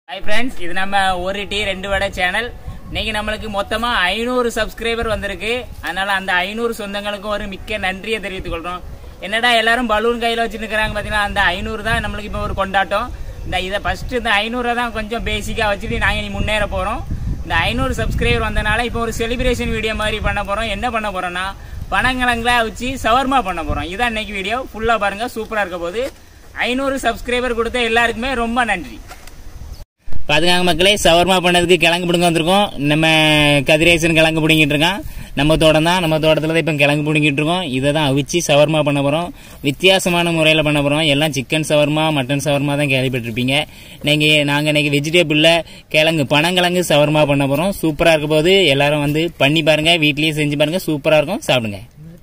Hi friends இது நம்ம ஒரு டீ ரெண்டு வடை சேனல் இன்னைக்கு நம்மளுக்கு மொத்தமா ஐநூறு சப்ஸ்கிரைபர் வந்திருக்கு அதனால அந்த ஐநூறு சொந்தங்களுக்கும் ஒரு மிக்க நன்றியை தெரிவித்துக் கொள்றோம் என்னடா எல்லாரும் பலூன் கையில வச்சுட்டு இருக்கிறாங்க பாத்தீங்கன்னா அந்த ஐநூறு தான் நம்மளுக்கு இப்போ ஒரு கொண்டாட்டம் இந்த இதை ஃபர்ஸ்ட் இந்த ஐநூறை தான் கொஞ்சம் பேசிக்கா வச்சுட்டு நாங்க இனி முன்னேற போறோம் இந்த ஐநூறு சப்ஸ்கிரைபர் வந்தனால இப்போ ஒரு செலிப்ரேஷன் வீடியோ மாதிரி பண்ண போறோம் என்ன பண்ண போறோம்னா பனங்கிழங்குல வச்சு சவர்மா பண்ண போறோம் இதான் இன்னைக்கு வீடியோ ஃபுல்லா பாருங்க சூப்பரா இருக்க போது ஐநூறு சப்ஸ்கிரைபர் கொடுத்த எல்லாருக்குமே ரொம்ப நன்றி பாதுகாங்க மக்களே சவர்மா பண்ணதுக்கு கிழங்கு பிடுங்க வந்திருக்கோம் நம்ம கதிரேசன் கிழங்கு பிடுங்கிட்டு இருக்கான் நம்ம தோட்டம் தான் நம்ம தோட்டத்தில் தான் இப்போ கிழங்கு பிடுங்கிட்டு இருக்கோம் இதை தான் அவிச்சு சவர்மா பண்ண போகிறோம் வித்தியாசமான முறையில் பண்ண போகிறோம் எல்லாம் சிக்கன் சவர்மா மட்டன் சவர்மா தான் கேள்விப்பட்டிருப்பீங்க நீங்கள் நாங்கள் இன்னைக்கு வெஜிடபிளில் கிழங்கு பனங்கிழங்கு சவர்மா பண்ண போகிறோம் சூப்பராக இருக்க போது எல்லாரும் வந்து பண்ணி பாருங்கள் வீட்லேயே செஞ்சு பாருங்கள் சூப்பராக இருக்கும் சாப்பிடுங்க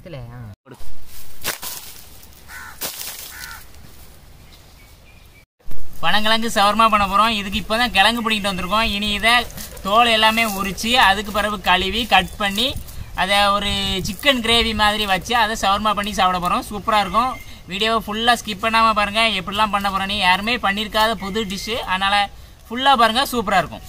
பனங்கிழங்கு சவர்மா பண்ண போகிறோம் இதுக்கு இப்போ தான் கிழங்கு பிடிக்கிட்டு வந்திருக்கோம் இனி இதை தோல் எல்லாமே உரித்து அதுக்கு பிறகு கழுவி கட் பண்ணி அதை ஒரு சிக்கன் கிரேவி மாதிரி வச்சு அதை சவர்மா பண்ணி சாப்பிட போகிறோம் சூப்பராக இருக்கும் வீடியோவை ஃபுல்லாக ஸ்கிப் பண்ணாமல் பாருங்கள் எப்படிலாம் பண்ண போகிறோம் நீ யாருமே பண்ணியிருக்காத புது டிஷ்ஷு அதனால் ஃபுல்லாக பாருங்கள் சூப்பராக இருக்கும்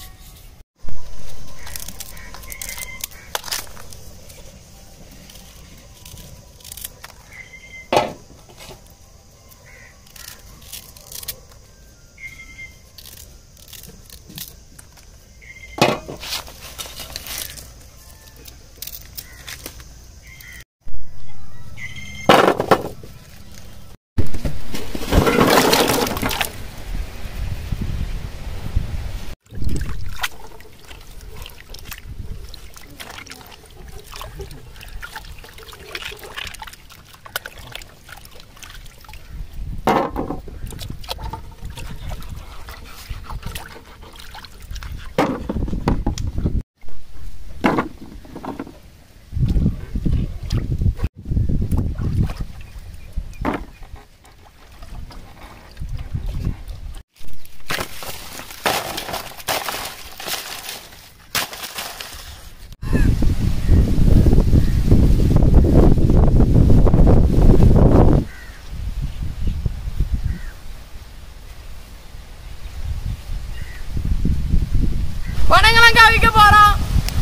பனங்கிழங்கு அவிக்க போறோம்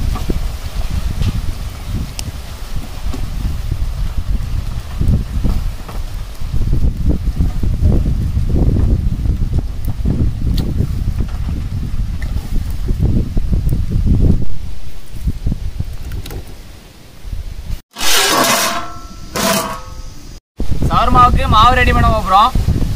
சவர்மாவுக்கு மாவு ரெடி பண்ண போறோம்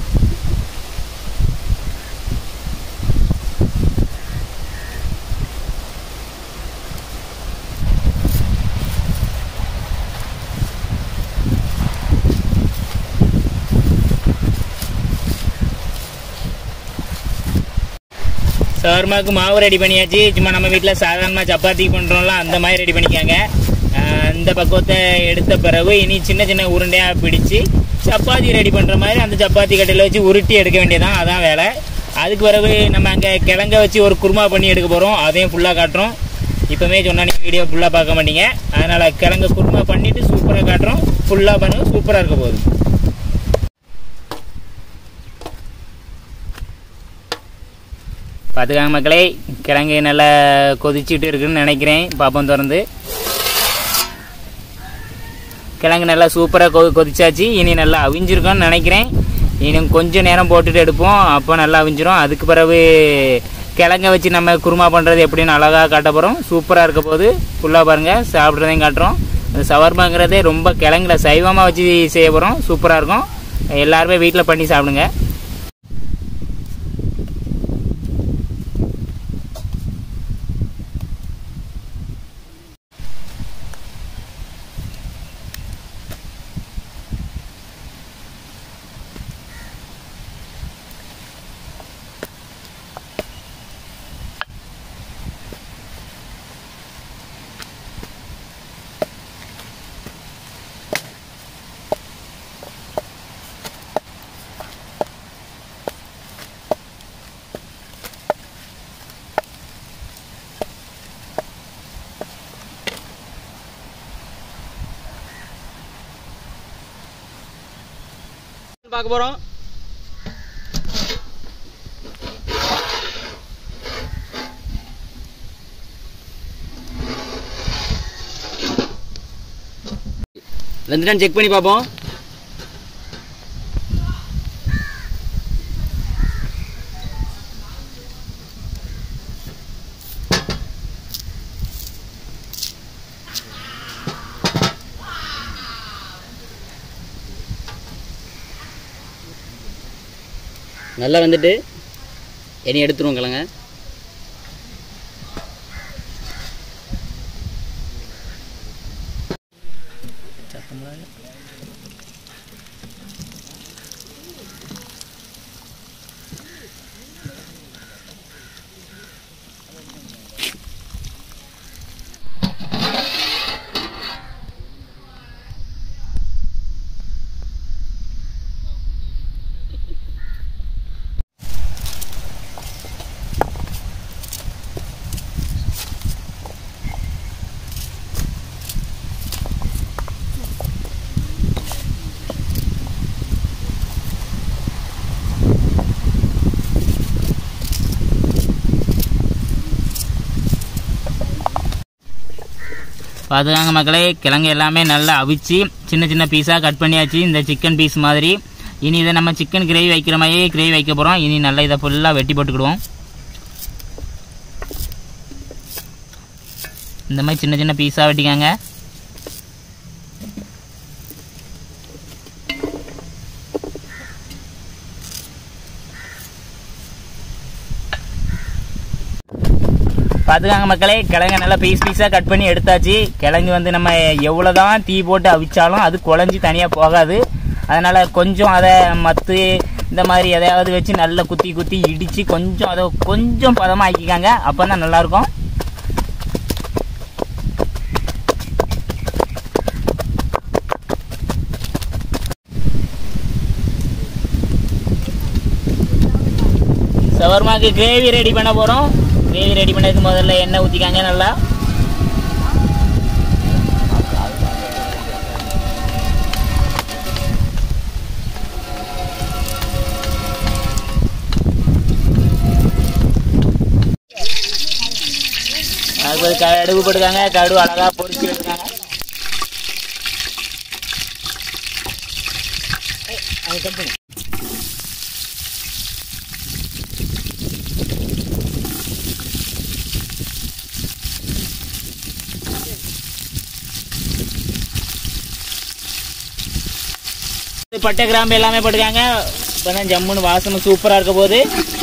சவர்மாவுக்கு மாவு ரெடி பண்ணியாச்சு சும்மா நம்ம வீட்டில் சாதாரணமாக சப்பாத்தி பண்ணுறோம்ல அந்த மாதிரி ரெடி பண்ணிக்காங்க ஆஹ் இந்த பக்குவத்தை எடுத்த பிறகு இனி சின்ன சின்ன உருண்டையாக பிடிச்சு சப்பாத்தி ரெடி பண்ணுற மாதிரி அந்த சப்பாத்தி கட்டையில் வச்சு உருட்டி எடுக்க வேண்டியதான் அதான் வேலை அதுக்கு பிறகு நம்ம அங்கே கிழங்க வச்சு ஒரு குருமா பண்ணி எடுக்க போகிறோம் அதையும் ஃபுல்லாக காட்டுறோம் இப்போவே சொன்னால் நீங்கள் வீடியோ ஃபுல்லாக பார்க்க மாட்டீங்க அதனால் கிழங்கு குருமா பண்ணிவிட்டு சூப்பராக காட்டுறோம் ஃபுல்லாக பண்ணுங்க சூப்பராக இருக்க போகுது பார்த்துக்காங்க மக்களே கிழங்கு நல்லா கொதிச்சுட்டு இருக்குன்னு நினைக்கிறேன் பாப்பம் திறந்து கிழங்கு நல்லா சூப்பராக கொ கொதிச்சாச்சு இனி நல்லா அவிஞ்சிருக்கோன்னு நினைக்கிறேன் இன்னும் கொஞ்சம் நேரம் போட்டுட்டு எடுப்போம் அப்போ நல்லா அவிஞ்சிரும் அதுக்கு பிறகு கிழங்க வச்சு நம்ம குருமா பண்ணுறது எப்படின்னு அழகாக காட்ட போகிறோம் சூப்பராக இருக்க போது ஃபுல்லாக பாருங்கள் சாப்பிட்றதையும் காட்டுறோம் அந்த சவர்மாங்கிறதே ரொம்ப கிழங்குல சைவமாக வச்சு செய்ய போகிறோம் சூப்பராக இருக்கும் எல்லாருமே வீட்டில் பண்ணி சாப்பிடுங்க பார்க்க போறோம் வெந்துட்டான்னு செக் பண்ணி பார்ப்போம் நல்லா வந்துட்டு இனி எடுத்துருவோம் கிழங்க பார்த்துக்காங்க மக்களே கிழங்கு எல்லாமே நல்லா அவிச்சு சின்ன சின்ன பீஸாக கட் பண்ணியாச்சு இந்த சிக்கன் பீஸ் மாதிரி இனி இதை நம்ம சிக்கன் கிரேவி வைக்கிற மாதிரியே கிரேவி வைக்க போகிறோம் இனி நல்லா இதை ஃபுல்லாக வெட்டி போட்டுக்கிடுவோம் இந்த மாதிரி சின்ன சின்ன பீஸாக வெட்டிக்காங்க பார்த்துக்காங்க மக்களே கிழங்கு நல்லா பீஸ் பீஸாக கட் பண்ணி எடுத்தாச்சு கிழங்கு வந்து நம்ம எவ்வளோ தான் தீ போட்டு அவிச்சாலும் அது குழஞ்சி தனியாக போகாது அதனால் கொஞ்சம் அதை மத்து இந்த மாதிரி எதையாவது வச்சு நல்லா குத்தி குத்தி இடித்து கொஞ்சம் அதை கொஞ்சம் பதமாக ஆக்கிக்காங்க அப்போ தான் நல்லாயிருக்கும் சவர்மாக்கு கிரேவி ரெடி பண்ண போகிறோம் கிரேவி ரெடி பண்ணதுக்கு முதல்ல எண்ணெய் ஊற்றிக்காங்க நல்லா அதுக்கு கடுகு போட்டுக்காங்க கடுகு அழகாக பொரிச்சு எடுத்துக்காங்க ஏய், அது cut பண்ணு. பட்டை கிராம்பு எல்லாமே போட்டுக்காங்க இப்போதான் ஜம்முன்னு வாசனை சூப்பராக இருக்க போகுது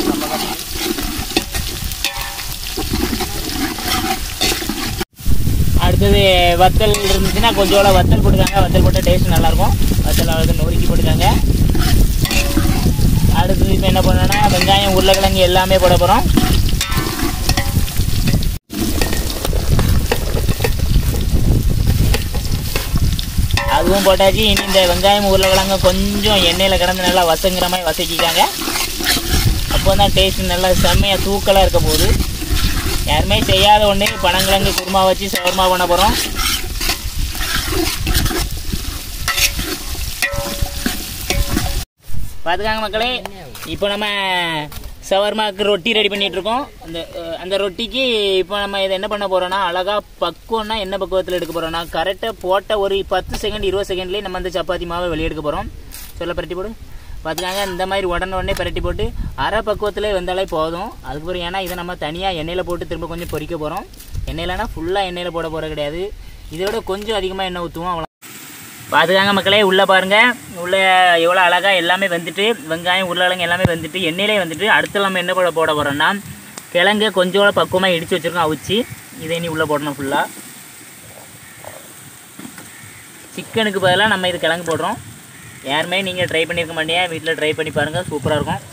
அடுத்தது வத்தல் இருந்துச்சுன்னா கொஞ்சோட வத்தல் போட்டுக்காங்க வத்தல் போட்டால் டேஸ்ட் நல்லாயிருக்கும் வத்தல் அவ்வளோ நொறுக்கி போட்டுக்காங்க அடுத்தது இப்போ என்ன பண்ணோன்னா வெங்காயம் உருளைக்கிழங்கு எல்லாமே போட போகிறோம் அதுவும் போட்டாச்சு இனி இந்த வெங்காயம் உருளைக்கிழங்கு கொஞ்சம் எண்ணெயில் கிடந்து நல்லா வசங்குற மாதிரி வசக்கிக்காங்க அப்போ தான் டேஸ்ட் நல்லா செம்மையாக தூக்கலாக இருக்க போகுது யாருமே செய்யாத ஒன்று பனங்கிழங்கு குருமா வச்சு சவர்மா பண்ண போகிறோம் பார்த்துக்காங்க மக்களே இப்போ நம்ம சவர்மாவுக்கு ரொட்டி ரெடி பண்ணிட்டு இருக்கோம் அந்த அஹ், அந்த ரொட்டிக்கு இப்போ நம்ம இதை என்ன பண்ண போறோம்னா அழகா பக்குவம்னா என்ன பக்குவத்தில் எடுக்க போறோம்னா கரெக்டாக போட்ட ஒரு பத்து செகண்ட் இருபது செகண்ட்லேயே நம்ம அந்த சப்பாத்தி மாவை வெளியே எடுக்க போகிறோம் சொல்ல பரட்டி போடு பார்த்துக்காங்க இந்த மாதிரி உடனே உடனே பரட்டி போட்டு அரை பக்குவத்தில் வந்தாலே போதும் அதுக்கப்புறம் ஏன்னா இதை நம்ம தனியாக எண்ணெயில் போட்டு திரும்ப கொஞ்சம் பொரிக்க போகிறோம் எண்ணெயிலனா ஃபுல்லாக எண்ணெயில் போட போகிறது கிடையாது இதோட கொஞ்சம் அதிகமாக எண்ணெய் ஊற்றுவோம் அவ்வளோ பார்த்துக்காங்க மக்களே உள்ளே பாருங்க உள்ளே எவ்வளோ அழகாக எல்லாமே வந்துட்டு வெங்காயம் உருளைக்கிழங்கு எல்லாமே வந்துட்டு எண்ணெயிலே வந்துட்டு அடுத்து நம்ம என்ன போட போட போகிறோம்னா கிழங்கு கொஞ்சோட பக்குவமாக இடித்து வச்சுருக்கோம் அவிச்சு இதை இனி உள்ளே போடணும் ஃபுல்லாக சிக்கனுக்கு பதிலாக நம்ம இது கிழங்கு போடுறோம் யாருமே நீங்கள் ட்ரை பண்ணியிருக்க மாட்டீங்க வீட்டில் ட்ரை பண்ணி பாருங்கள் சூப்பராக இருக்கும்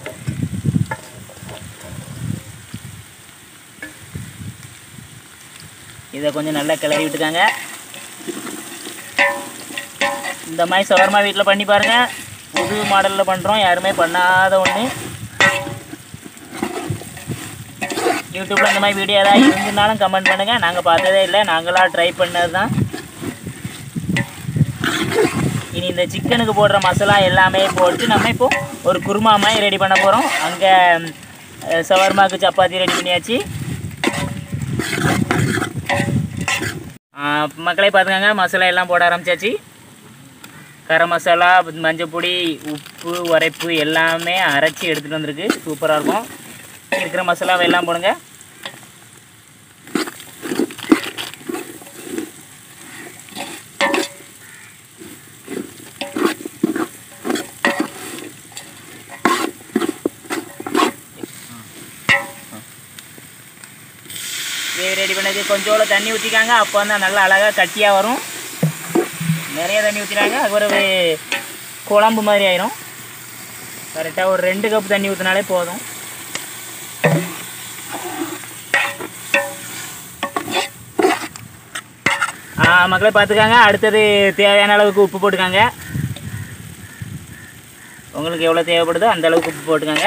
இதை கொஞ்சம் நல்லா கிளறி விட்டுக்காங்க இந்த மாதிரி சவர்மா வீட்டில் பண்ணி பாருங்க புது மாடலில் பண்ணுறோம் யாருமே பண்ணாத ஒன்று யூடியூப்பில் இந்த மாதிரி வீடியோ ஏதாவது இருந்துனாலும் கமெண்ட் பண்ணுங்கள் நாங்கள் பார்த்ததே இல்லை நாங்களாக ட்ரை பண்ணது தான் இனி இந்த சிக்கனுக்கு போடுற மசாலா எல்லாமே போட்டு நம்ம இப்போ ஒரு குருமா மாதிரி ரெடி பண்ண போகிறோம் அங்கே சவர்மாக்கு சப்பாத்தி ரெடி பண்ணியாச்சு ஆ, மக்களே பார்த்துக்கங்க மசாலா எல்லாம் போட ஆரம்பிச்சாச்சு கரம் மசாலா மஞ்சள் பொடி உப்பு உரைப்பு எல்லாமே அரைச்சி எடுத்துகிட்டு வந்திருக்கு சூப்பராக இருக்கும் இருக்கிற மசாலாவை எல்லாம் போடுங்க இது ரெடி பண்ணது கொஞ்சோட தண்ணி ஊற்றிக்காங்க அப்போ வந்து நல்லா அழகாக கட்டியாக வரும் நிறைய தண்ணி ஊற்றினாங்க அது ஒரு குழம்பு மாதிரி ஆயிரும் கரெக்டாக ஒரு ரெண்டு கப் தண்ணி ஊற்றினாலே போதும் ஆ, மக்களே பார்த்துக்காங்க அடுத்தது தேவையான அளவுக்கு உப்பு போட்டுக்காங்க உங்களுக்கு எவ்வளோ தேவைப்படுதோ அந்த அளவுக்கு உப்பு போட்டுக்காங்க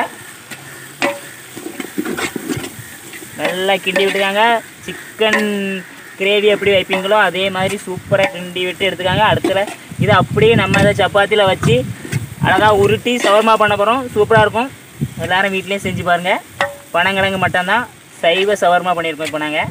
நல்லா கிண்டி விட்டுக்காங்க சிக்கன் கிரேவி எப்படி வைப்பீங்களோ அதே மாதிரி சூப்பராக கிண்டி விட்டு எடுத்துக்காங்க அடுத்துல இதை அப்படியே நம்ம இதை சப்பாத்தியில் வச்சு அழகாக உருட்டி சவர்மா பண்ண போகிறோம் சூப்பராக இருக்கும் எல்லாரும் வீட்லேயும் செஞ்சு பாருங்கள் பனங்கிழங்கு மட்டும்தான் சைவ சவர்மா பண்ணியிருக்கோம் இப்போ நாங்கள்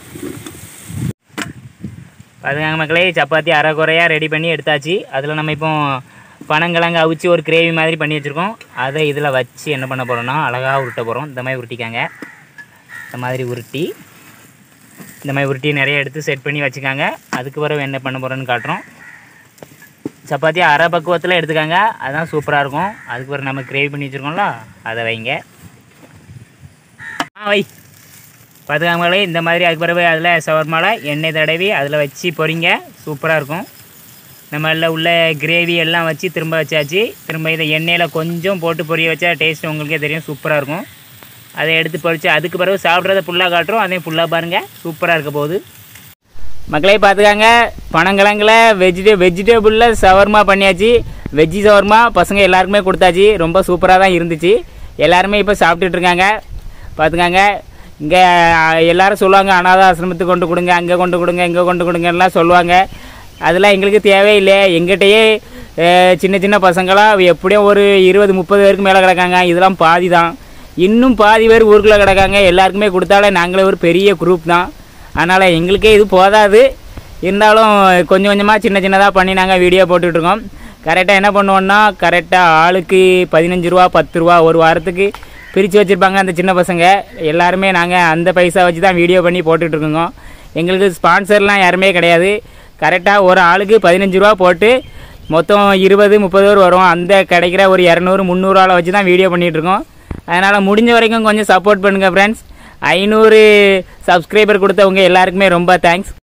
பாருங்க மக்களே சப்பாத்தி அரை குறையாக ரெடி பண்ணி எடுத்தாச்சு அதில் நம்ம இப்போ பனங்கிழங்கு அவிச்சு ஒரு கிரேவி மாதிரி பண்ணி வச்சுருக்கோம் அதை இதில் வச்சு என்ன பண்ண போகிறோம்னா அழகாக உருட்ட போகிறோம் இந்த மாதிரி உருட்டிக்காங்க இந்த மாதிரி உருட்டி இந்த மாதிரி உருட்டி நிறைய எடுத்து செட் பண்ணி வச்சுக்காங்க அதுக்கு பிறகு என்ன பண்ண போகிறோன்னு காட்டுறோம் சப்பாத்தி அரை பக்குவத்தில் எடுத்துக்காங்க அதுதான் சூப்பராக இருக்கும் அதுக்கு பிறகு நம்ம கிரேவி பண்ணி வச்சுருக்கோம்ல அதை வைங்க ஆ வை பார்த்துக்காங்களே இந்த மாதிரி அதுக்கு பிறகு அதில் சவர்மாவில் எண்ணெய் தடவி அதில் வச்சு பொரிங்க சூப்பராக இருக்கும் நம்ம எல்லாம் உள்ள கிரேவி எல்லாம் வச்சு திரும்ப வச்சாச்சு திரும்ப இதை எண்ணெயில் கொஞ்சம் போட்டு பொரிய வச்சா டேஸ்ட் உங்களுக்கே தெரியும் சூப்பராக இருக்கும் அதை எடுத்து பொரிச்சு அதுக்கு பிறகு சாப்பிட்றத ஃபுல்லாக காட்டுறோம் அதையும் ஃபுல்லாக பாருங்கள் சூப்பராக இருக்க போகுது மக்களே பார்த்துக்காங்க பனங்கிழங்குல வெஜிடே வெஜிடபிளில் சவர்மா பண்ணியாச்சு வெஜ்ஜி சவர்மா பசங்க எல்லாருக்குமே கொடுத்தாச்சு ரொம்ப சூப்பராக தான் இருந்துச்சு எல்லாருமே இப்போ சாப்பிட்டுட்டு இருக்காங்க பார்த்துக்காங்க இங்கே எல்லாரும் சொல்லுவாங்க அனாத ஆசிரமத்துக்கு கொண்டு கொடுங்க அங்கே கொண்டு கொடுங்க இங்கே கொண்டு கொடுங்கலாம் சொல்லுவாங்க அதெல்லாம் எங்களுக்கு தேவையில்லை எங்கிட்டயே அஹ், சின்ன சின்ன பசங்களாம் எப்படியும் ஒரு இருபது முப்பது பேருக்கு மேலே கிடக்காங்க இதெல்லாம் பாதி தான் இன்னும் பாதி பேர் ஊருக்குள்ளே கிடக்காங்க எல்லாருக்குமே கொடுத்தாலே நாங்களே ஒரு பெரிய குரூப் தான் அதனால் எங்களுக்கே இது போதாது இருந்தாலும் கொஞ்சம் கொஞ்சமாக சின்ன சின்னதாக பண்ணி நாங்கள் வீடியோ போட்டுட்ருக்கோம் கரெக்டாக என்ன பண்ணுவோன்னா கரெக்டாக ஆளுக்கு பதினஞ்சு ரூபா பத்து ரூபா ஒரு வாரத்துக்கு பிரித்து வச்சுருப்பாங்க அந்த சின்ன பசங்க எல்லாருமே நாங்கள் அந்த பைசா வச்சு தான் வீடியோ பண்ணி போட்டுட்ருக்கோங்க எங்களுக்கு ஸ்பான்சர்லாம் யாருமே கிடையாது கரெக்டாக ஒரு ஆளுக்கு பதினஞ்சு ரூபா போட்டு மொத்தம் இருபது முப்பது பேர் வரும் அந்த கிடைக்கிற ஒரு இரநூறு முந்நூறுவாவில் வச்சு தான் வீடியோ பண்ணிகிட்ருக்கோம் அதனால் முடிஞ்ச வரைக்கும் கொஞ்சம் சப்போர்ட் பண்ணுங்கள் ஃப்ரெண்ட்ஸ் ஐநூறு சப்ஸ்கிரைபர் கொடுத்தவங்க எல்லாருக்குமே ரொம்ப தேங்க்ஸ்